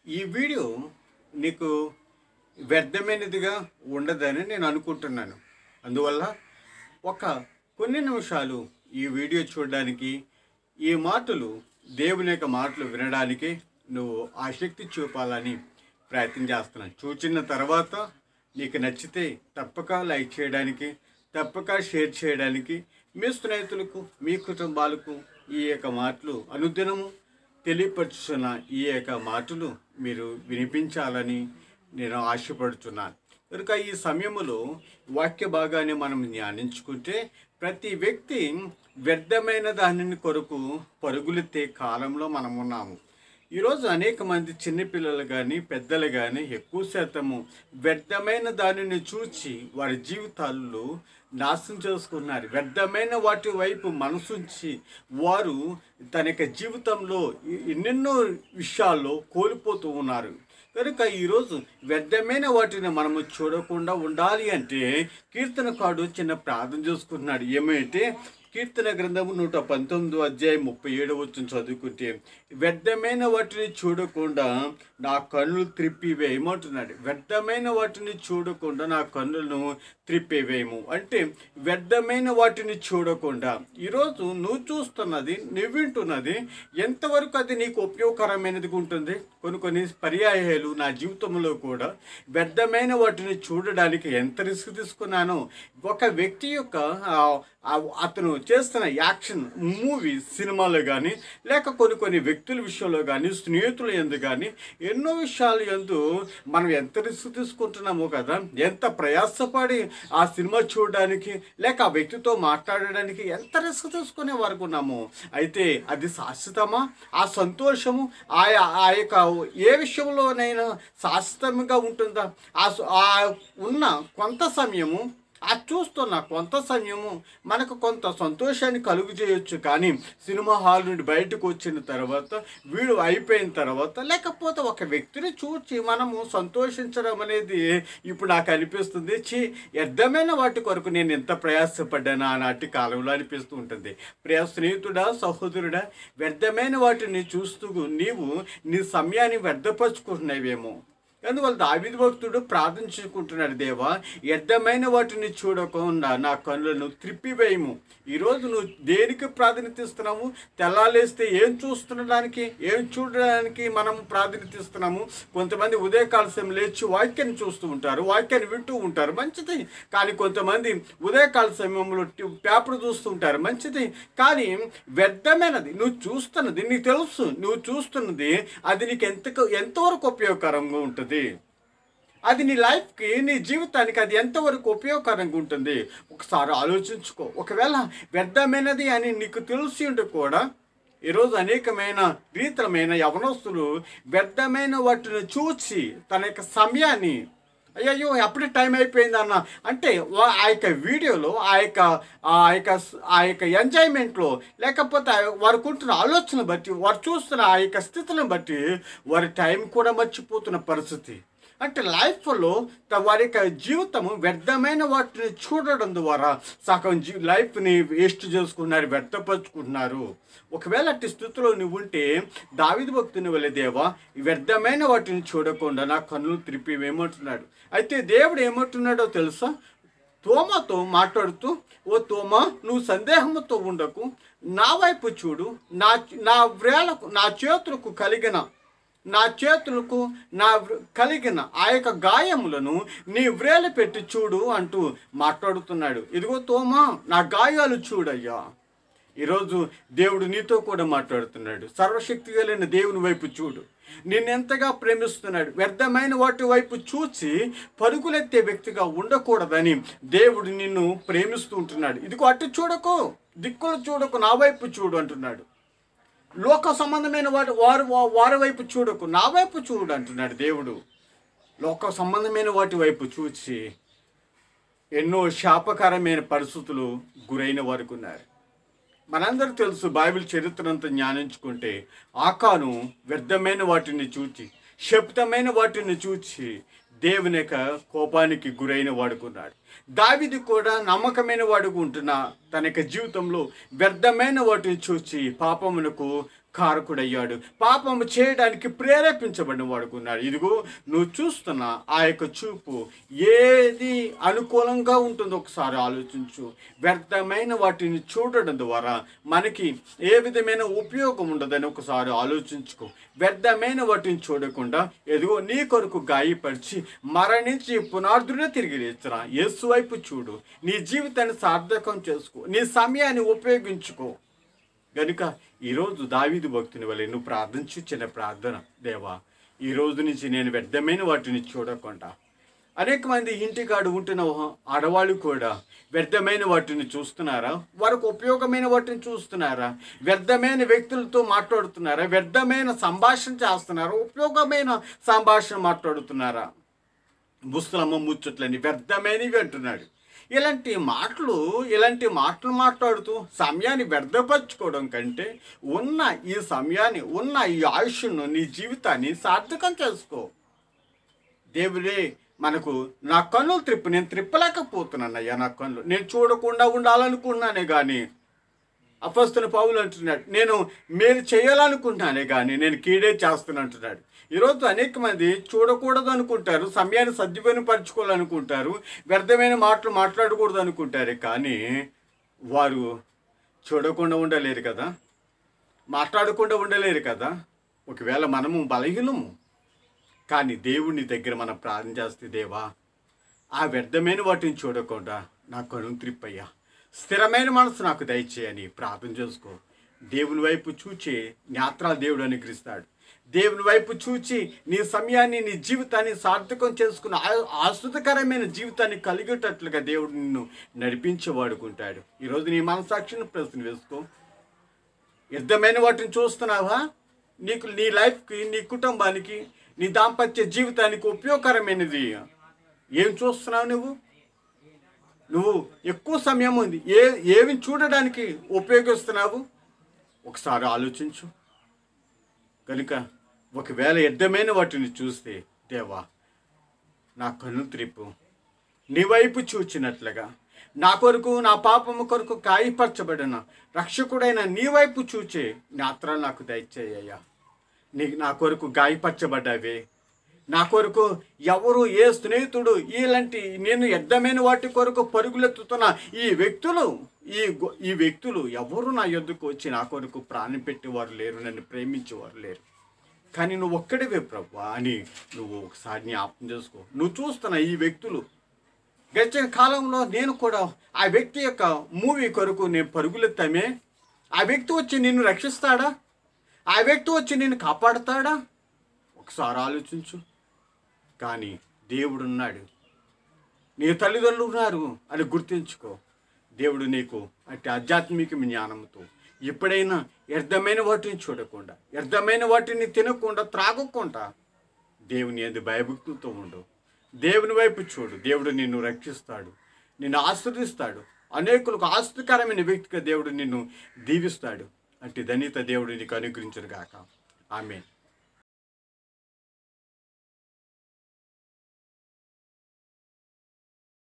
ఈ వీడియో నీకు వ్యర్థమైనదిగా ఉండదని నేను అనుకుంటున్నాను అందువల్ల ఒక కొన్ని నిమిషాలు ఈ వీడియో చూడడానికి ఈ మాటలు దేవుని యొక్క మాటలు వినడానికి నువ్వు ఆసక్తి చూపాలని ప్రయత్నం చేస్తున్నాను చూచిన తర్వాత నీకు నచ్చితే తప్పక లైక్ చేయడానికి తప్పక షేర్ చేయడానికి మీ స్నేహితులకు మీ కుటుంబాలకు ఈ యొక్క మాటలు అనుదినము తెలియపరుచున్న ఈ యొక్క మాటలు మీరు వినిపించాలని నేను ఆశపడుతున్నాను కనుక ఈ సమయంలో వాక్య భాగాన్ని మనం ధ్యానించుకుంటే ప్రతి వ్యక్తి వ్యర్థమైన దానిని కొరకు పరుగులెత్తే కాలంలో మనం ఉన్నాము ఈరోజు అనేక మంది చిన్నపిల్లలు కానీ పెద్దలు కానీ ఎక్కువ శాతము వ్యర్థమైన దానిని చూచి వారి జీవితాల్లో నాశనం చేసుకున్నారు వ్యర్థమైన వాటి వైపు మనసుంచి వారు తన యొక్క జీవితంలో ఎ- ఎన్నెన్నో విషయాల్లో కోల్పోతూ ఉన్నారు కనుక ఈరోజు వ్యర్థమైన వాటిని మనము చూడకుండా ఉండాలి అంటే కీర్తనకాడు చిన్న ప్రార్థన చేసుకుంటున్నాడు ఏమంటే కీర్తన గ్రంథము నూట పంతొమ్మిదో అధ్యాయం ముప్పై ఏడు వచ్చిన చదువుకుంటే వ్యర్థమైన వాటిని చూడకుండా నా కన్నులు త్రిప్పివేయమంటున్నాడు వ్యర్థమైన వాటిని చూడకుండా నా కన్నులను త్రిప్పివేయము అంటే వ్యర్థమైన వాటిని చూడకుండా ఈరోజు నువ్వు చూస్తున్నది నువ్వు వింటున్నది ఎంతవరకు అది నీకు ఉపయోగకరమైనది ఉంటుంది కొన్ని కొన్ని పర్యాయాలు నా జీవితంలో కూడా వ్యర్థమైన వాటిని చూడడానికి ఎంత రిస్క్ తీసుకున్నానో ఒక వ్యక్తి యొక్క ఆ, ఆ, అతను చేస్తున్న యాక్షన్ మూవీ సినిమాలో కానీ లేక కొన్ని కొన్ని వ్యక్తుల విషయంలో కానీ స్నేహితుల ఎందు కానీ ఎన్నో విషయాలు ఎందు మనం ఎంత రిస్క్ తీసుకుంటున్నామో కదా ఎంత ప్రయాసపడి ఆ సినిమా చూడడానికి లేక ఆ వ్యక్తితో మాట్లాడడానికి ఎంత రిస్క్ తీసుకునే వరకు ఉన్నాము అయితే అది శాశ్వతమా ఆ సంతోషము ఆ ఆ యొక్క ఏ విషయంలోనైనా శాశ్వతంగా ఉంటుందా ఆ స- ఆ ఉన్న కొంత సమయము ఆ చూస్తున్న కొంత సమయము మనకు కొంత సంతోషాన్ని కలుగు చేయొచ్చు కానీ సినిమా హాల్ నుండి బయటకు వచ్చిన తర్వాత వీడు అయిపోయిన తర్వాత లేకపోతే ఒక వ్యక్తిని చూచి మనము సంతోషించడం అనేది ఇప్పుడు నాకు అనిపిస్తుంది చి వ్యర్థమైన వాటి కొరకు నేను ఎంత ప్రయాసపడ్డాను ఆనాటి కాలంలో అనిపిస్తూ ఉంటుంది ప్రియ స్నేహితుడా సహోదరుడా వ్యర్థమైన వాటిని చూస్తూ నీవు నీ సమయాన్ని వ్యర్థపరుచుకుంటున్నావేమో అందువల్ల దావిది భక్తుడు ప్రార్థించుకుంటున్నాడు దేవా వ్యర్థమైన వాటిని చూడకుండా నా కన్నులను త్రిప్పివేయము ఈరోజు నువ్వు దేనికి ప్రాధాన్యత ఇస్తున్నాము తెల్లాలేస్తే ఏం చూస్తుండడానికి ఏం చూడడానికి మనం ప్రాధాన్యత ఇస్తున్నాము కొంతమంది ఉదయకాల సమయం లేచి వాక్యాన్ని చూస్తూ ఉంటారు వాక్యాన్ని వింటూ ఉంటారు మంచిది కానీ కొంతమంది ఉదయకాల సమయంలో టి- పేపర్ చూస్తూ ఉంటారు మంచిది కానీ వ్యర్థమైనది నువ్వు చూస్తున్నది నీకు తెలుసు నువ్వు చూస్తున్నది అది నీకు ఎంత ఎంతవరకు ఉపయోగకరంగా ఉంటుంది అది నీ లైఫ్కి నీ జీవితానికి అది ఎంతవరకు ఉపయోగకరంగా ఉంటుంది ఒకసారి ఆలోచించుకో ఒకవేళ వ్యర్థమైనది అని నీకు తెలిసి ఉంటే కూడా ఈరోజు అనేకమైన రీతమైన యవనస్తులు వ్యర్థమైన వాటిని చూసి తన యొక్క సమయాన్ని అయ్యయ్యో అప్పుడే టైం అయిపోయింది అన్న అంటే వా- ఆ యొక్క వీడియోలో ఆ యొక్క ఆ యొక్క ఆ యొక్క ఎంజాయ్మెంట్లో లేకపోతే ఆ- వారు కుంటున్న ఆలోచన బట్టి వారు చూస్తున్న ఆ యొక్క స్థితిని బట్టి వారి టైం కూడా మర్చిపోతున్న పరిస్థితి అంటే లైఫ్లో త- వారి యొక్క జీవితము వ్యర్థమైన వాటిని చూడడం ద్వారా సగం జీ లైఫ్ని వేస్ట్ చేసుకున్నారు వ్యర్థపరుచుకుంటున్నారు ఒకవేళ అట్టి స్థితిలో నువ్వు ఉంటే దావిది భక్తుని వల్ల దేవా ఈ వ్యర్థమైన వాటిని చూడకుండా నా కన్నులు త్రిప్పివేమంటున్నాడు అయితే దేవుడు ఏమంటున్నాడో తెలుసా తోమతో మాట్లాడుతూ ఓ తోమ నువ్వు సందేహముతో ఉండకు నా వైపు చూడు నా నా వ్రేలకు నా చేతులకు కలిగిన నా చేతులకు నా వ్ర- కలిగిన ఆ యొక్క గాయములను నీ వ్రేలు పెట్టి చూడు అంటూ మాట్లాడుతున్నాడు ఇదిగో తోమా నా గాయాలు చూడయ్యా ఈరోజు దేవుడు నీతో కూడా మాట్లాడుతున్నాడు సర్వశక్తి కలిగిన దేవుని వైపు చూడు నిన్నెంతగా ప్రేమిస్తున్నాడు వ్యర్థమైన వాటి వైపు చూసి పరుగులెత్తే వ్యక్తిగా ఉండకూడదని దేవుడు నిన్ను ప్రేమిస్తూ ఉంటున్నాడు ఇదిగో అటు చూడకు దిక్కులు చూడకు నా వైపు చూడు అంటున్నాడు లోక సంబంధమైన వాటి వారు వా- వారి వైపు చూడకు నా వైపు చూడు అంటున్నాడు దేవుడు లోక సంబంధమైన వాటి వైపు చూచి ఎన్నో శాపకరమైన పరిస్థితులు గురైన వారికి ఉన్నారు మనందరూ తెలుసు బైబిల్ చరిత్ర అంతా జ్ఞానించుకుంటే ఆకాను వ్యర్థమైన వాటిని చూచి శబ్దమైన వాటిని చూచి దేవుని యొక్క కోపానికి గురైన వాడుకున్నాడు దావిది కూడా నమ్మకమైన వాడుకు ఉంటున్న తన యొక్క జీవితంలో వ్యర్థమైన వాటిని చూచి పాపమునకు కారకుడయ్యాడు పాపము చేయడానికి ప్రేరేపించబడిన వాడుకున్నాడు ఇదిగో నువ్వు చూస్తున్న ఆ యొక్క చూపు ఏది అనుకూలంగా ఉంటుందో ఒకసారి ఆలోచించు వ్యర్థమైన వాటిని చూడడం ద్వారా మనకి ఏ విధమైన ఉపయోగం ఉండదని ఒకసారి ఆలోచించుకో వ్యర్థమైన వాటిని చూడకుండా ఎదుగో నీ కొరకు గాయపరిచి మరణించి పునార్థుడే తిరిగి లేచురా యేసు వైపు చూడు నీ జీవితాన్ని సార్థకం చేసుకో నీ సమయాన్ని ఉపయోగించుకో గనుక ఈరోజు దావీదు భక్తుని వల్ల నువ్వు ప్రార్థించు చిన్న ప్రార్థన దేవా ఈ రోజు నుంచి నేను వ్యర్థమైన వాటిని చూడకుండా అనేక మంది ఇంటికాడు ఉంటున్న ఆడవాళ్ళు కూడా వ్యర్థమైన వాటిని చూస్తున్నారా వారికి ఉపయోగమైన వాటిని చూస్తున్నారా వ్యర్థమైన వ్యక్తులతో మాట్లాడుతున్నారా వ్యర్థమైన సంభాషణ చేస్తున్నారా ఉపయోగమైన సంభాషణ మాట్లాడుతున్నారా ముసలమ్మ ముచ్చట్లని వ్యర్థమైనవి అంటున్నాడు ఇలాంటి మాటలు ఇలాంటి మాటలు మాట్లాడుతూ సమయాన్ని వ్యర్థపరచుకోవడం కంటే ఉన్న ఈ సమయాన్ని ఉన్న ఈ ఆయుష్ను నీ జీవితాన్ని సార్థకం చేసుకో దేవుడే మనకు నా కన్నులు త్రిప్పు నేను త్రిప్పలేకపోతున్నాను అయ్యా నా కన్నులు నేను చూడకుండా ఉండాలనుకున్నానే కానీ అపస్తున్న పౌలు అంటున్నాడు నేను మీరు చేయాలనుకుంటున్నానే కానీ నేను కీడే చేస్తాను అంటున్నాడు ఈరోజు అనేక మంది చూడకూడదు అనుకుంటారు సమయాన్ని సద్వినియోగపరచుకోవాలనుకుంటారు వ్యర్థమైన మాటలు మాట్లాడకూడదు అనుకుంటారు కానీ వారు చూడకుండా ఉండలేరు కదా మాట్లాడకుండా ఉండలేరు కదా ఒకవేళ మనము బలహీనము కానీ దేవుని దగ్గర మనం ప్రార్థన చేస్తే దేవా ఆ వ్యర్థమైన వాటిని చూడకుండా నా కను త్రిప్పయ్యా స్థిరమైన మనసు నాకు దయచేయని ప్రార్థన చేసుకో దేవుని వైపు చూచే నేత్రాలు దేవుడు అనుగ్రహిస్తాడు దేవుని వైపు చూచి నీ సమయాన్ని నీ జీవితాన్ని సార్థకం చేసుకున్న ఆ- ఆశ్రితకరమైన జీవితాన్ని కలిగేటట్లుగా దేవుడు నిన్ను నడిపించి వాడుకుంటాడు ఈరోజు నీ మనసాక్షిని ప్రశ్న వేసుకో యుద్ధమైన వాటిని చూస్తున్నావా నీకు నీ లైఫ్కి నీ కుటుంబానికి నీ దాంపత్య జీవితానికి ఉపయోగకరమైనది ఏం చూస్తున్నావు నువ్వు నువ్వు ఎక్కువ సమయం ఉంది ఏ ఏమి చూడడానికి ఉపయోగిస్తున్నావు ఒకసారి ఆలోచించు కనుక ఒకవేళ యుద్ధమైన వాటిని చూస్తే దేవా నా కన్ను త్రిప్పు నీ వైపు చూచినట్లుగా నా కొరకు నా పాపము కొరకు గాయపరచబడిన రక్షకుడైన నీ వైపు చూచే నేత్రాలు నాకు దయచేయ్యా నీ నా కొరకు గాయపరచబడ్డావే నా కొరకు ఎవరు ఏ స్నేహితుడు ఇలాంటి నేను ఎద్దమైన వాటి కొరకు పరుగులెత్తుతున్న ఈ వ్యక్తులు ఈ గొ- ఈ వ్యక్తులు ఎవరు నా యొద్దకు వచ్చి నా కొరకు ప్రాణం పెట్టేవారు లేరు నన్ను ప్రేమించేవారు లేరు కానీ నువ్వు ఒక్కడివే ప్రభు అని నువ్వు ఒకసారి జ్ఞాపకం చేసుకో నువ్వు చూస్తున్న ఈ వ్యక్తులు గడిచిన కాలంలో నేను కూడా ఆ వ్యక్తి యొక్క మూవీ కొరకు నేను పరుగులెత్తామే ఆ వ్యక్తి వచ్చి నిన్ను రక్షిస్తాడా ఆ వ్యక్తి వచ్చి నిన్ను కాపాడుతాడా ఒకసారి ఆలోచించు కానీ దేవుడు ఉన్నాడు నీ తల్లిదండ్రులు ఉన్నారు అని గుర్తుంచుకో దేవుడు నీకు అట్టి ఆధ్యాత్మిక జ్ఞానంతో ఎప్పుడైనా వ్యర్థమైన వాటిని చూడకుండా వ్యర్థమైన వాటిని తినకుండా త్రాగకుండా దేవుని ఎందు భయభక్తులతో ఉండు దేవుని వైపు చూడు దేవుడు నిన్ను రక్షిస్తాడు నిన్ను ఆస్వాదిస్తాడు అనేకులకు ఆస్తికరమైన వ్యక్తిగా దేవుడు నిన్ను దీవిస్తాడు అట్టి ధనిత దేవుడు నీకు అనుగ్రహించరు గాక ఆమె